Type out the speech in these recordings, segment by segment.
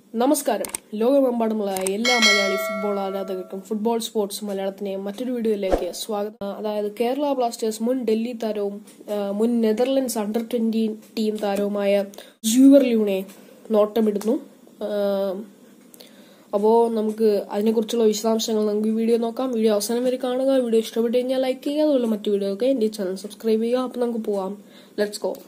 നമസ്കാരം ലോകമെമ്പാടുമുള്ള എല്ലാ മലയാളി ഫുട്ബോൾ ആരാധകർക്കും ഫുട്ബോൾ സ്പോർട്സ് മലയാളത്തിനെ മറ്റൊരു വീഡിയോയിലേക്ക് സ്വാഗതം ആ, അതായത് കേരള ബ്ലാസ്റ്റേഴ്സ് മുൻ ഡൽഹി താരവും ആ, മുൻ നെതർലൻഡ്സ് അണ്ടർ ട്വന്റി ടീം താരവുമായ ജൂവർ ല്യൂണെ നോട്ടമിടുന്നു ആ, അപ്പോൾ നമുക്ക് അതിനെക്കുറിച്ചുള്ള വിശദാംശങ്ങൾ നമുക്ക് ഈ വീഡിയോ നോക്കാം വീഡിയോ അവസാനം വരെ കാണുക വീഡിയോ ഇഷ്ടപ്പെട്ട് കഴിഞ്ഞാൽ ലൈക്ക് ചെയ്യുക അതുപോലെ മറ്റു വീഡിയോ ഒക്കെ എൻ്റെ ചാനൽ സബ്സ്ക്രൈബ് ചെയ്യുക അപ്പോൾ നമുക്ക് പോവാം ലെറ്റ്സ് ഗോ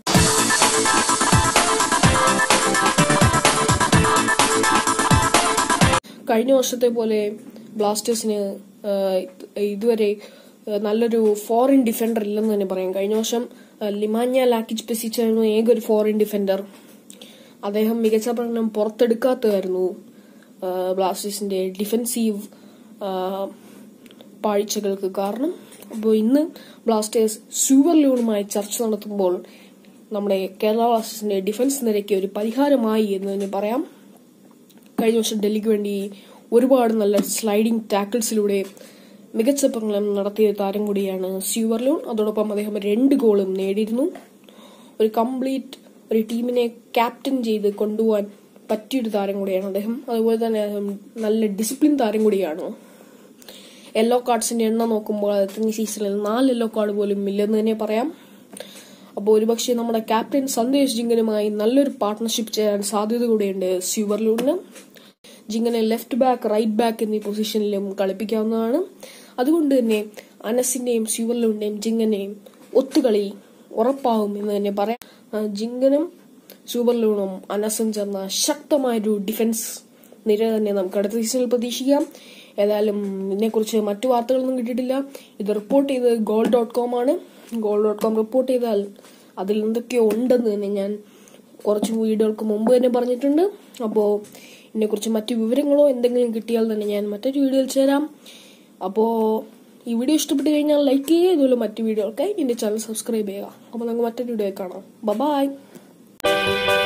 കഴിഞ്ഞ വർഷത്തെ പോലെ ബ്ലാസ്റ്റേഴ്സിന് ആ, ഇതുവരെ ആ, നല്ലൊരു ഫോറിൻ ഡിഫൻഡർ ഇല്ലെന്ന് തന്നെ പറയാം കഴിഞ്ഞ വർഷം ആ, ലിമാന്യ ലാക്കിച്ച് പെസിച്ചായിരുന്നു ഏക ഒരു ഫോറിൻ ഡിഫൻഡർ അദ്ദേഹം മികച്ച പ്രകടനം പുറത്തെടുക്കാത്തതായിരുന്നു ആ, ബ്ലാസ്റ്റേഴ്സിന്റെ ഡിഫൻസീവ് ആ, പാഴ്ചകൾക്ക് കാരണം അപ്പോൾ ഇന്ന് ബ്ലാസ്റ്റേഴ്സ് സൂപ്പർ ലൂണുമായി ചർച്ച നടത്തുമ്പോൾ നമ്മുടെ കേരള ബ്ലാസ്റ്റേഴ്സിന്റെ ഡിഫൻസ് നിരയ്ക്ക് ഒരു പരിഹാരമായി എന്ന് തന്നെ പറയാം കഴിഞ്ഞ വർഷം ഡൽഹിക്ക് വേണ്ടി ഒരുപാട് നല്ല സ്ലൈഡിംഗ് ടാക്കിൾസിലൂടെ മികച്ച പ്രകടനം നടത്തിയ താരം കൂടിയാണ് സ്യൂവർലൂൺ അതോടൊപ്പം അദ്ദേഹം രണ്ട് ഗോളും നേടിയിരുന്നു ഒരു കംപ്ലീറ്റ് ഒരു ടീമിനെ ക്യാപ്റ്റൻ ചെയ്ത് കൊണ്ടുപോകാൻ പറ്റിയൊരു താരം കൂടിയാണ് അദ്ദേഹം അതുപോലെ തന്നെ അദ്ദേഹം നല്ല ഡിസിപ്ലിൻ താരം കൂടിയാണ് യെല്ലോ കാർഡ്സിന്റെ എണ്ണം നോക്കുമ്പോൾ അടുത്ത സീസണിൽ നാല് യെല്ലോ കാർഡ് പോലും ഇല്ലെന്ന് തന്നെ പറയാം അപ്പോൾ ഒരുപക്ഷെ നമ്മുടെ ക്യാപ്റ്റൻ സന്ദേശ് ജിങ്കനുമായി നല്ലൊരു പാർട്ട്ണർഷിപ്പ് ചെയ്യാൻ സാധ്യത കൂടെയുണ്ട് സ്യൂവർലൂഡിന് ജിങ്കനെ ലെഫ്റ്റ് ബാക്ക് റൈറ്റ് ബാക്ക് എന്നീ പൊസിഷനിലും കളിപ്പിക്കാവുന്നതാണ് അതുകൊണ്ട് തന്നെ അനസിന്റെയും സ്യൂവർലൂഡിന്റെയും ജിങ്കനെയും ഒത്തുകളി ഉറപ്പാകും എന്ന് തന്നെ പറയാം ആ, ജിങ്കനും സൂപ്പർലൂണും അനസും ചേർന്ന ശക്തമായൊരു ഡിഫൻസ് നിര തന്നെ നമുക്ക് അടുത്ത സീസണിൽ പ്രതീക്ഷിക്കാം ഏതായാലും ഇതിനെക്കുറിച്ച് മറ്റു വാർത്തകളൊന്നും കിട്ടിയിട്ടില്ല ഇത് റിപ്പോർട്ട് ചെയ്തത് ഗോൾ ഡോട്ട് കോം ആണ് ഗോൾ ഡോട്ട് കോം റിപ്പോർട്ട് ചെയ്താൽ അതിൽ എന്തൊക്കെയോ ഉണ്ടെന്ന് തന്നെ ഞാൻ കുറച്ച് വീഡിയോകൾക്ക് മുമ്പ് തന്നെ പറഞ്ഞിട്ടുണ്ട് അപ്പോൾ ഇതിനെക്കുറിച്ച് മറ്റു വിവരങ്ങളോ എന്തെങ്കിലും കിട്ടിയാൽ തന്നെ ഞാൻ മറ്റൊരു വീഡിയോയിൽ ചേരാം അപ്പോൾ ഈ വീഡിയോ ഇഷ്ടപ്പെട്ട് കഴിഞ്ഞാൽ ലൈക്ക് ചെയ്യുക ഇതുപോലെ മറ്റു വീഡിയോകൾക്കായി എൻ്റെ ചാനൽ സബ്സ്ക്രൈബ് ചെയ്യുക അപ്പോൾ നമുക്ക് മറ്റൊരു വീഡിയോ കാണാം ബൈ